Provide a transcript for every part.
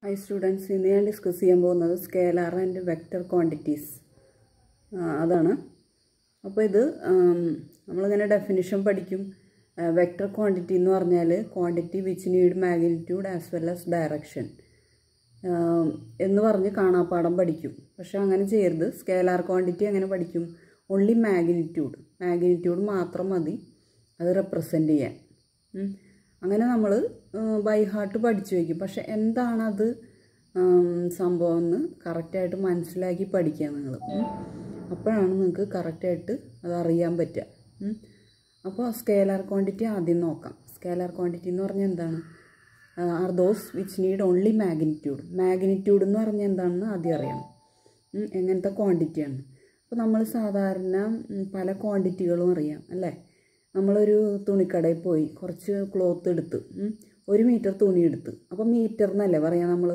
High students ഇന്ന് ഞാൻ discuss ചെയ്യാൻ പോകുന്നത് സ്കേലാർ ആൻഡ് വെക്റ്റർ ക്വാണ്ടിറ്റീസ് അതാണ് അപ്പോൾ ഇത് ആം, നമ്മളിങ്ങനെ ഡെഫിനിഷൻ പഠിക്കും വെക്റ്റർ ക്വാണ്ടിറ്റി എന്ന് പറഞ്ഞാൽ quantity which need magnitude as well as direction എന്ന് പറഞ്ഞ് കാണാപ്പാടം പഠിക്കും പക്ഷെ അങ്ങനെ ചെയ്യരുത് സ്കേലാർ ക്വാണ്ടിറ്റി അങ്ങനെ പഠിക്കും ഓൺലി മാഗ്നിറ്റ്യൂഡ് മാഗ്നിറ്റ്യൂഡ് മാത്രം മതി അത് റെപ്രസെൻ്റ് ചെയ്യാൻ ഉം. അങ്ങനെ നമ്മൾ ബൈ ഹാർട്ട് പഠിച്ചു വയ്ക്കും പക്ഷെ എന്താണത് ഉം, സംഭവം എന്ന് കറക്റ്റായിട്ട് മനസ്സിലാക്കി പഠിക്കുക നിങ്ങൾ അപ്പോഴാണ് നിങ്ങൾക്ക് കറക്റ്റായിട്ട് അത് അറിയാൻ പറ്റുക ഉം. അപ്പോൾ സ്കേലാർ ക്വാണ്ടിറ്റി ആദ്യം നോക്കാം സ്കേലാർ ക്വാണ്ടിറ്റി എന്ന് പറഞ്ഞാൽ എന്താണ് are those which need only magnitude magnitude എന്ന് പറഞ്ഞാൽ എന്താണെന്ന് ആദ്യം അറിയണം ഉം, എങ്ങനത്തെ ക്വാണ്ടിറ്റിയാണ് അപ്പോൾ നമ്മൾ സാധാരണ ഉം, പല ക്വാണ്ടിറ്റികളും അറിയാം അല്ലേ നമ്മളൊരു തുണിക്കടയിൽ പോയി കുറച്ച് ക്ലോത്ത് എടുത്ത് ഉം, ഒരു മീറ്റർ തുണി എടുത്ത് അപ്പോൾ മീറ്റർ എന്നല്ലേ പറയാം നമ്മൾ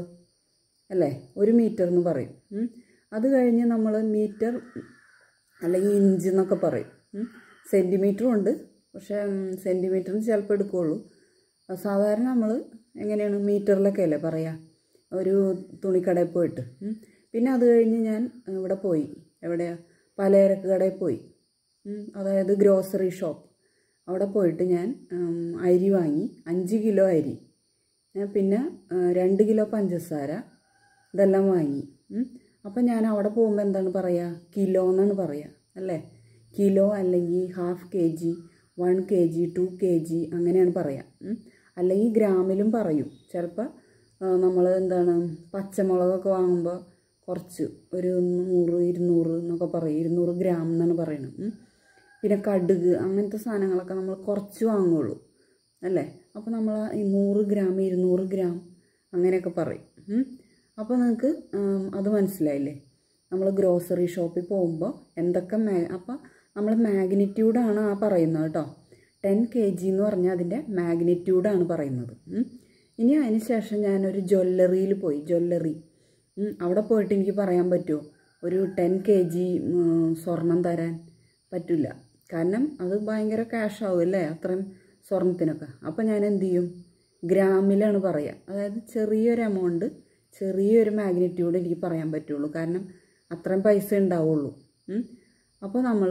അല്ലേ ഒരു മീറ്റർ എന്ന് പറയും ഉം. അത് കഴിഞ്ഞ് നമ്മൾ മീറ്റർ അല്ലെങ്കിൽ ഇഞ്ച് എന്നൊക്കെ പറയും സെൻറ്റിമീറ്ററും ഉണ്ട് പക്ഷേ സെൻറ്റിമീറ്ററിന് ചിലപ്പോൾ എടുക്കുകയുള്ളൂ അത് സാധാരണ നമ്മൾ എങ്ങനെയാണ് മീറ്ററിലൊക്കെ അല്ലേ പറയുക ഒരു തുണിക്കടയിൽ പോയിട്ട് ഉം. പിന്നെ അത് കഴിഞ്ഞ് ഞാൻ ഇവിടെ പോയി എവിടെയാ പലചരക്ക് കടയിൽ പോയി ഉം. അതായത് ഗ്രോസറി ഷോപ്പ് അവിടെ പോയിട്ട് ഞാൻ ഉം, അരി വാങ്ങി അഞ്ച് കിലോ അരി ഞാൻ പിന്നെ ആ, രണ്ട് കിലോ പഞ്ചസാര ഇതെല്ലാം വാങ്ങി ഉം. അപ്പം ഞാൻ അവിടെ പോകുമ്പോൾ എന്താണ് പറയുക കിലോ എന്നാണ് പറയുക അല്ലേ കിലോ അല്ലെങ്കിൽ half K G one K G two K G അങ്ങനെയാണ് പറയുക ഉം. അല്ലെങ്കിൽ ഗ്രാമിലും പറയും ചിലപ്പോൾ നമ്മൾ എന്താണ് പച്ചമുളകൊക്കെ വാങ്ങുമ്പോൾ കുറച്ച് ഒരു നൂറ് ഇരുന്നൂറ് എന്നൊക്കെ പറയും ഇരുന്നൂറ് ഗ്രാം എന്നാണ് പറയുന്നത് ഉം. പിന്നെ കടുക് അങ്ങനത്തെ സാധനങ്ങളൊക്കെ നമ്മൾ കുറച്ച് വാങ്ങുള്ളൂ അല്ലേ അപ്പോൾ നമ്മൾ ഈ നൂറ് ഗ്രാം ഇരുന്നൂറ് ഗ്രാം അങ്ങനെയൊക്കെ പറയും ഉം. അപ്പോൾ നിങ്ങൾക്ക് ഉം, അത് മനസ്സിലായില്ലേ നമ്മൾ ഗ്രോസറി ഷോപ്പിൽ പോകുമ്പോൾ എന്തൊക്കെ മാ അപ്പോൾ നമ്മൾ മാഗ്നിറ്റ്യൂഡാണ് ആ പറയുന്നത് കേട്ടോ ടെൻ കെ ജി എന്ന് പറഞ്ഞാൽ അതിൻ്റെ മാഗ്നിറ്റ്യൂഡാണ് പറയുന്നത് ഉം. ഇനി അതിന് ശേഷം ഞാനൊരു ജ്വല്ലറിയിൽ പോയി ജ്വല്ലറി ഉം, അവിടെ പോയിട്ട് എനിക്ക് പറയാൻ പറ്റുമോ ഒരു ടെൻ കെ ജി സ്വർണം തരാൻ പറ്റില്ല കാരണം അത് ഭയങ്കര ക്യാഷ് ആവും അല്ലേ അത്രയും സ്വർണത്തിനൊക്കെ അപ്പോൾ ഞാൻ എന്ത് ചെയ്യും ഗ്രാമിലാണ് പറയുക അതായത് ചെറിയൊരു എമൗണ്ട് ചെറിയൊരു മാഗ്നിറ്റ്യൂഡ് എനിക്ക് പറയാൻ പറ്റുള്ളൂ കാരണം അത്രയും പൈസ ഉണ്ടാവുള്ളൂ ഉം. അപ്പോൾ നമ്മൾ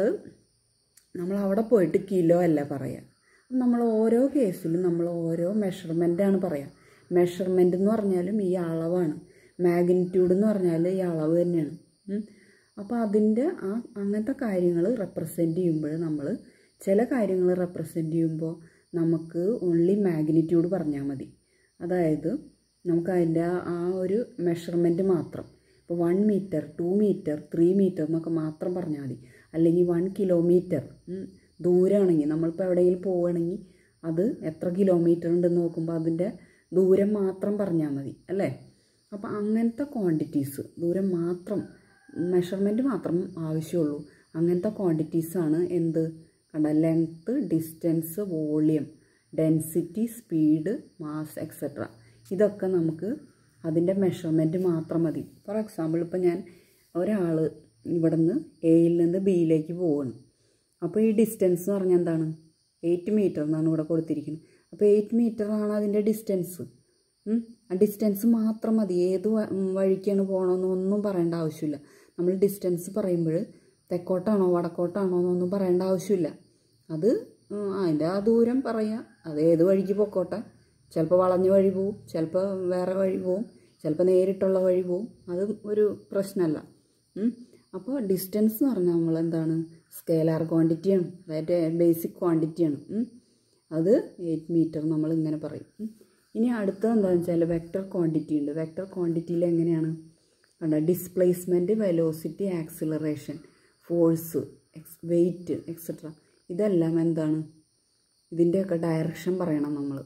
നമ്മൾ അവിടെ പോയിട്ട് കിലോ അല്ല പറയുക നമ്മൾ ഓരോ കേസിലും നമ്മൾ ഓരോ മെഷർമെൻറ്റാണ് പറയുക മെഷർമെൻ്റ് എന്ന് പറഞ്ഞാലും ഈ അളവാണ് മാഗ്നിറ്റ്യൂഡ് എന്ന് പറഞ്ഞാൽ ഈ അളവ് തന്നെയാണ് ഉം. അപ്പോൾ അതിൻ്റെ ആ അങ്ങനത്തെ കാര്യങ്ങൾ റെപ്രസെൻ്റ് ചെയ്യുമ്പോൾ നമ്മൾ ചില കാര്യങ്ങൾ റെപ്രസെൻ്റ് ചെയ്യുമ്പോൾ നമുക്ക് ഓൺലി മാഗ്നിറ്റ്യൂഡ് പറഞ്ഞാൽ മതി അതായത് നമുക്ക് അതിൻ്റെ ആ- ആ ഒരു മെഷർമെൻറ്റ് മാത്രം ഇപ്പോൾ one metre two metre three metre എന്നൊക്കെ മാത്രം പറഞ്ഞാൽ മതി അല്ലെങ്കിൽ വൺ കിലോമീറ്റർ ദൂരമാണെങ്കിൽ നമ്മളിപ്പോൾ എവിടെയെങ്കിലും പോവുകയാണെങ്കിൽ അത് എത്ര കിലോമീറ്റർ ഉണ്ടെന്ന് നോക്കുമ്പോൾ അതിൻ്റെ ദൂരം മാത്രം പറഞ്ഞാൽ മതി അല്ലേ അപ്പോൾ അങ്ങനത്തെ ക്വാണ്ടിറ്റീസ് ദൂരം മാത്രം മെഷർമെൻറ്റ് മാത്രം ആവശ്യമുള്ളൂ അങ്ങനത്തെ ക്വാണ്ടിറ്റീസാണ് എന്ത് കണ്ട length distance volume density speed mass etcetera ഇതൊക്കെ നമുക്ക് അതിൻ്റെ മെഷർമെൻറ്റ് മാത്രം മതി ഫോർ എക്സാമ്പിൾ ഇപ്പോൾ ഞാൻ ഒരാൾ ഇവിടെ നിന്ന് എയിൽ നിന്ന് ബിയിലേക്ക് പോവുകയാണ് അപ്പോൾ ഈ ഡിസ്റ്റൻസ് എന്ന് പറഞ്ഞാൽ എന്താണ് എയ്റ്റ് മീറ്റർ എന്നാണ് ഇവിടെ കൊടുത്തിരിക്കുന്നത് അപ്പോൾ എയ്റ്റ് മീറ്ററാണ് അതിൻ്റെ ഡിസ്റ്റൻസ് ഉം. ആ ഡിസ്റ്റൻസ് മാത്രം മതി ഏത് വ- ഉം, വഴിക്കാണ് പോകണമെന്ന് ഒന്നും പറയേണ്ട ആവശ്യമില്ല നമ്മൾ ഡിസ്റ്റൻസ് പറയുമ്പോൾ തെക്കോട്ടാണോ വടക്കോട്ടാണോ എന്നൊന്നും പറയേണ്ട ആവശ്യമില്ല അത് ഉം, അതിൻ്റെ ആ ദൂരം പറയുക അത് ഏത് വഴിക്ക് പൊക്കോട്ടെ ചിലപ്പോൾ വളഞ്ഞ വഴി പോവും ചിലപ്പോൾ വേറെ വഴി പോവും ചിലപ്പോൾ നേരിട്ടുള്ള വഴി പോവും അത് ഒരു പ്രശ്നമല്ല ഉം. അപ്പോൾ ഡിസ്റ്റൻസ് എന്ന് പറഞ്ഞാൽ നമ്മൾ എന്താണ് സ്കേലാർ ക്വാണ്ടിറ്റിയാണ് അതായത് ബേസിക് ക്വാണ്ടിറ്റിയാണ് ഉം. അത് എയ്റ്റ് മീറ്റർ നമ്മൾ ഇങ്ങനെ പറയും ഉം. ഇനി അടുത്തത് എന്താണെന്ന് വെച്ചാൽ വെക്റ്റർ ക്വാണ്ടിറ്റി ഉണ്ട് വെക്റ്റർ ക്വാണ്ടിറ്റിയിൽ എങ്ങനെയാണ് കണ്ട displacement velocity acceleration force X weight etcetera ഇതെല്ലാം എന്താണ് ഇതിൻ്റെയൊക്കെ ഡയറക്ഷൻ പറയണം നമ്മൾ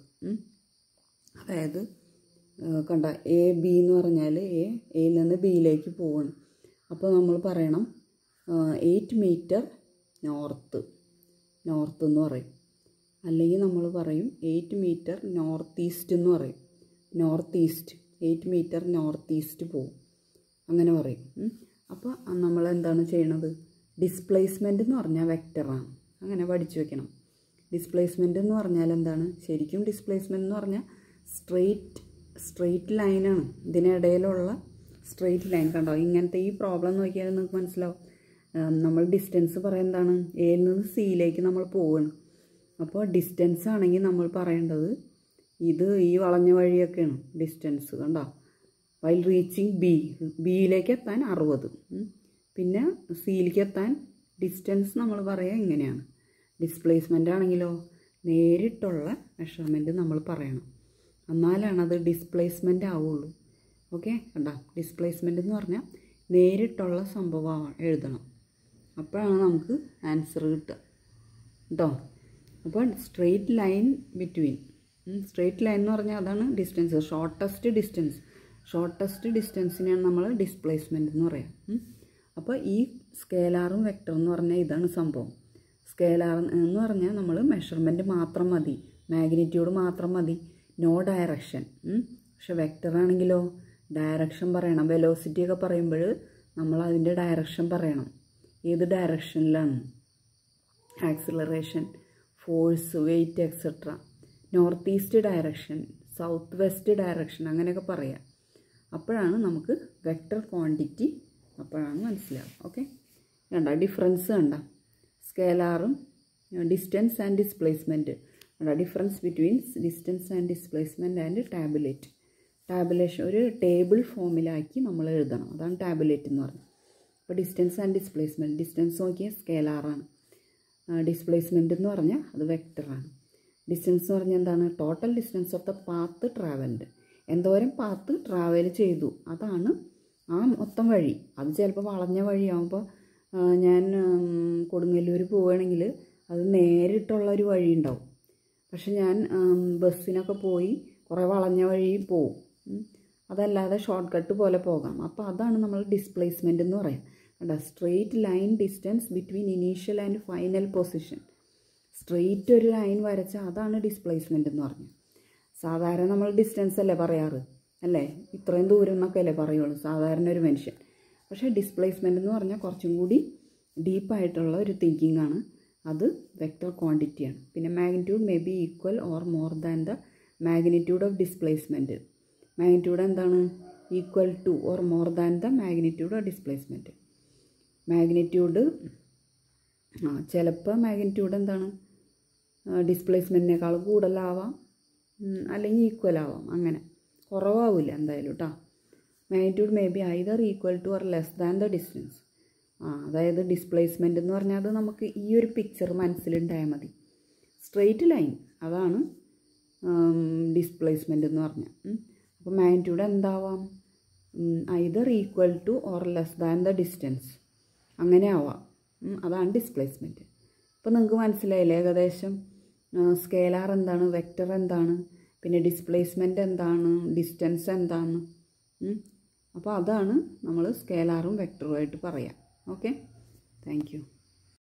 അതായത് ആ, കണ്ട എ ബി എന്ന് പറഞ്ഞാൽ എ എയിൽ നിന്ന് ബിയിലേക്ക് പോവാണ് അപ്പോൾ നമ്മൾ പറയണം എയ്റ്റ് മീറ്റർ നോർത്ത് നോർത്ത് എന്ന് പറയും അല്ലെങ്കിൽ നമ്മൾ പറയും എയ്റ്റ് മീറ്റർ നോർത്ത് ഈസ്റ്റ് എന്ന് പറയും north east eight metre north east പോവും അങ്ങനെ പറയും ഉം. അപ്പോൾ നമ്മൾ എന്താണ് ചെയ്യണത് ഡിസ്പ്ലേസ്മെൻ്റ് എന്ന് പറഞ്ഞാൽ വെക്റ്ററാണ് അങ്ങനെ പഠിച്ചു വെക്കണം ഡിസ്പ്ലേസ്മെൻ്റ് എന്ന് പറഞ്ഞാൽ എന്താണ് ശരിക്കും ഡിസ്പ്ലേസ്മെൻ്റ് എന്ന് പറഞ്ഞാൽ സ്ട്രെയിറ്റ് സ്ട്രെയിറ്റ് ലൈനാണ് ഇതിനിടയിലുള്ള സ്ട്രെയിറ്റ് ലൈൻ കണ്ടോ ഇങ്ങനത്തെ ഈ പ്രോബ്ലം നോക്കിയാൽ നിങ്ങൾക്ക് മനസ്സിലാവും ഉം, നമ്മൾ ഡിസ്റ്റൻസ് പറയുന്നതാണ് എയിൽ നിന്ന് സിയിലേക്ക് നമ്മൾ പോവുകയാണ് അപ്പോൾ ഡിസ്റ്റൻസ് ആണെങ്കിൽ നമ്മൾ പറയേണ്ടത് ഇത് ഈ വളഞ്ഞ വഴിയൊക്കെയാണ് ഡിസ്റ്റൻസ് കണ്ടോ വൈൽ റീച്ചിങ് ബി ബിയിലേക്ക് എത്താൻ അറുപത് ഉം. പിന്നെ സിയിലേക്ക് എത്താൻ ഡിസ്റ്റൻസ് നമ്മൾ പറയുക ഇങ്ങനെയാണ് ഡിസ്പ്ലേസ്മെൻ്റ് ആണെങ്കിലോ നേരിട്ടുള്ള മെഷർമെൻറ്റ് നമ്മൾ പറയണം എന്നാലാണ് അത് ഡിസ്പ്ലേസ്മെൻ്റ് ആവുള്ളൂ ഓക്കെ കണ്ടോ ഡിസ്പ്ലേസ്മെൻ്റ് എന്ന് പറഞ്ഞാൽ നേരിട്ടുള്ള സംഭവം എഴുതണം അപ്പോഴാണ് നമുക്ക് ആൻസർ കിട്ടുക കേട്ടോ അപ്പോൾ straight line between straight line എന്ന് പറഞ്ഞാൽ അതാണ് ഡിസ്റ്റൻസ് ഷോർട്ടസ്റ്റ് ഡിസ്റ്റൻസ് ഷോർട്ടസ്റ്റ് ഡിസ്റ്റൻസിനെയാണ് നമ്മൾ ഡിസ്പ്ലേസ്മെൻ്റ് എന്ന് പറയാം ഉം. അപ്പോൾ ഈ സ്കേലാറും വെക്ടർ എന്ന് പറഞ്ഞാൽ ഇതാണ് സംഭവം സ്കേലാർ എന്ന് പറഞ്ഞാൽ നമ്മൾ മെഷർമെൻറ്റ് മാത്രം മതി മാഗ്നിറ്റ്യൂഡ് മാത്രം മതി നോ ഡയറക്ഷൻ പക്ഷെ വെക്ടർ ആണെങ്കിലോ ഡയറക്ഷൻ പറയണം വെലോസിറ്റി ഒക്കെ പറയുമ്പോൾ നമ്മൾ അതിൻ്റെ ഡയറക്ഷൻ പറയണം ഏത് ഡയറക്ഷനിലാണ് acceleration force weight etcetera north east direction south west direction അങ്ങനെയൊക്കെ പറയാം അപ്പോഴാണ് നമുക്ക് വെക്ടർ ക്വാണ്ടിറ്റി അപ്പോഴാണ് മനസ്സിലാവുക ഓക്കെ കണ്ട ഡിഫറൻസ് കണ്ട സ്കേലാറും ഡിസ്റ്റൻസ് ആൻഡ് ഡിസ്പ്ലേസ്മെൻറ്റ് കണ്ട difference between distance and displacement and tabulate tabulation ഒരു ടേബിൾ ഫോമിലാക്കി നമ്മൾ എഴുതണം അതാണ് ടാബുലേറ്റ് എന്ന് പറയുന്നത് അപ്പോൾ ഡിസ്റ്റൻസ് ആൻഡ് ഡിസ്പ്ലേസ്മെൻറ്റ് ഡിസ്റ്റൻസ് നോക്കിയാൽ സ്കേലാറാണ് ഡിസ്പ്ലേസ്മെൻറ്റ് എന്ന് പറഞ്ഞാൽ അത് വെക്ടറാണ് ഡിസ്റ്റൻസ് എന്ന് പറഞ്ഞാൽ എന്താണ് total distance of the path travelled എന്തോരം പാത്ത് ട്രാവൽ ചെയ്തു അതാണ് ആ മൊത്തം വഴി അത് ചിലപ്പോൾ വളഞ്ഞ വഴിയാകുമ്പോൾ ഞാൻ ഉം, കൊടുങ്ങല്ലൂർ പോവുകയാണെങ്കിൽ അത് നേരിട്ടുള്ള ഒരു വഴി ഉണ്ടാവും പക്ഷെ ഞാൻ ഉം, ബസ്സിനൊക്കെ പോയി കുറേ വളഞ്ഞ വഴി പോവും ഉം. അതല്ലാതെ ഷോർട്ട് കട്ട് പോലെ പോകാം അപ്പോൾ അതാണ് നമ്മൾ ഡിസ്പ്ലേസ്മെൻ്റ് എന്ന് പറയാം കണ്ടോ straight line distance between initial and final position straight ഒരു ലൈൻ വരച്ചാൽ അതാണ് ഡിസ്പ്ലേസ്മെൻ്റ് എന്ന് പറഞ്ഞത് സാധാരണ നമ്മൾ ഡിസ്റ്റൻസ് അല്ലേ പറയാറ് അല്ലേ ഇത്രയും ദൂരം എന്നൊക്കെ അല്ലേ പറയുള്ളൂ സാധാരണ ഒരു മനുഷ്യൻ പക്ഷേ ഡിസ്പ്ലേസ്മെൻ്റ് എന്ന് പറഞ്ഞാൽ കുറച്ചും കൂടി ഡീപ്പായിട്ടുള്ള ഒരു തിങ്കിങ് ആണ് അത് വെക്റ്റർ ക്വാണ്ടിറ്റിയാണ് പിന്നെ magnitude may be equal or more than the magnitude of displacement magnitude എന്താണ് equal to or more than the magnitude of displacement magnitude ആ ചിലപ്പോൾ മാഗ്നിറ്റ്യൂഡ് എന്താണ് ഡിസ്പ്ലേസ്മെൻറ്റിനേക്കാൾ കൂടുതലാവാം ഉം, അല്ലെങ്കിൽ ഈക്വൽ ആവാം അങ്ങനെ കുറവാവില്ല എന്തായാലും കേട്ടോ magnitude may be either equal to or less than the distance ആ അതായത് ഡിസ്പ്ലേസ്മെൻ്റ് എന്ന് പറഞ്ഞാൽ അത് നമുക്ക് ഈ ഒരു പിക്ചർ മനസ്സിലുണ്ടായാൽ മതി സ്ട്രെയിറ്റ് ലൈൻ അതാണ് ഡിസ്പ്ലേസ്മെൻ്റ് എന്ന് പറഞ്ഞാൽ അപ്പോൾ മാഗ്നിറ്റ്യൂഡ് എന്താവാം either equal to or less than the distance അങ്ങനെ ആവാം ഉം, അതാണ് ഡിസ്പ്ലേസ്മെൻറ്റ് ഇപ്പോൾ നിങ്ങൾക്ക് മനസ്സിലായില്ലേ ഏകദേശം സ്കേലാർ എന്താണ് വെക്റ്റർ എന്താണ് പിന്നെ ഡിസ്പ്ലേസ്മെൻ്റ് എന്താണ് ഡിസ്റ്റൻസ് എന്താണ് ഉം. അപ്പോൾ അതാണ് നമ്മൾ സ്കേലാറും വെക്ടറുമായിട്ട് പറയാം ഓക്കെ താങ്ക് യു